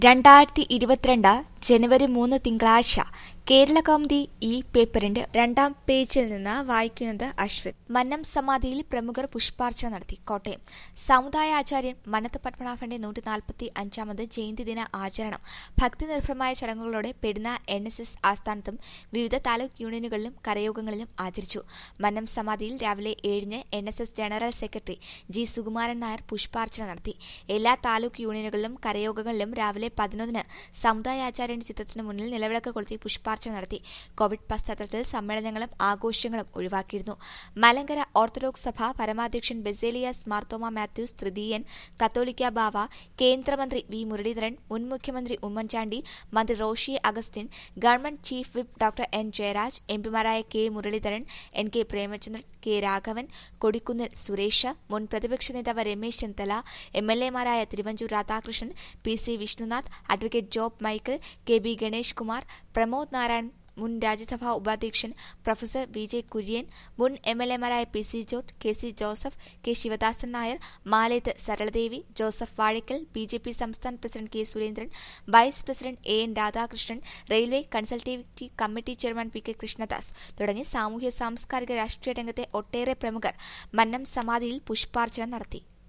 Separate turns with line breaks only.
രണ്ടായിരത്തി ഇരുപത്തിരണ്ട് ജനുവരി മൂന്ന് തിങ്കളാഴ്ച കേരള കൗമുദി ഈ പേപ്പറിന്റെ രണ്ടാം പേജിൽ നിന്ന് വായിക്കുന്നത് അശ്വിത് മന്നം സമാധിയിൽ പ്രമുഖർ പുഷ്പാർച്ചന നടത്തി കോട്ടയം സമുദായ ആചാര്യൻ മന്നത്ത് പത്മനാഭന്റെ നൂറ്റി നാൽപ്പത്തി അഞ്ചാമത് ജയന്തി ദിന ആചരണം ഭക്തിനിർഭരമായ ചടങ്ങുകളോടെ പെടുന്ന എൻ എസ് എസ് ആസ്ഥാനത്തും വിവിധ താലൂക്ക് യൂണിയനുകളിലും കരയോഗങ്ങളിലും ആചരിച്ചു മന്നം സമാധിയിൽ രാവിലെ ഏഴിന് N S S general secretary G Sukumaran Nair പുഷ്പാർച്ചന നടത്തി എല്ലാ താലൂക്ക് യൂണിയനുകളിലും കരയോഗങ്ങളിലും രാവിലെ പതിനൊന്നിന് സമുദായ ആചാര്യന്റെ ചിത്രത്തിന് മുന്നിൽ നിലവിളക്ക് കൊളുത്തി പുഷ്പാർച്ചന നടത്തി കോവിഡ് പശ്ചാത്തലത്തിൽ സമ്മേളനങ്ങളും ആഘോഷങ്ങളും ഒഴിവാക്കിയിരുന്നു മലങ്കര ഓർത്തഡോക്സ് സഭ പരമാധ്യക്ഷൻ ബെസേലിയാസ് മാർത്തോമ മാത്യൂസ് തൃതീയൻ കത്തോലിക്ക ബാവ കേന്ദ്രമന്ത്രി വി മുരളീധരൻ മുൻ മുഖ്യമന്ത്രി ഉമ്മൻചാണ്ടി മന്ത്രി Roshy Augustine government chief whip doctor N Jayaraj എംപിമാരായ K Muraleedharan N K Premachandran K Raghavan Kodikunnil Suresh മുൻ പ്രതിപക്ഷ നേതാവ് Ramesh Chennithala M L എമാരായ Thiruvanchoor Radhakrishnan P C Vishnunath advocate job Michael K B Ganesh Kumar Pramod Narayan മുൻ രാജ്യസഭാ ഉപാധ്യക്ഷൻ പ്രൊഫസർ വി ജെ കുര്യൻ മുൻ M L എമാരായ P C George K C Joseph K Sivadasan Nair മാലേത്ത് സരളദേവി Joseph Vazhakkal B J P സംസ്ഥാന president K Surendran vice president A N Radhakrishnan railway consultative committee chairman P K Krishnadas തുടങ്ങി സാമൂഹ്യ സാംസ്കാരിക രാഷ്ട്രീയ രംഗത്തെ ഒട്ടേറെ പ്രമുഖർ മന്നം സമാധിയിൽ പുഷ്പാർച്ചന നടത്തി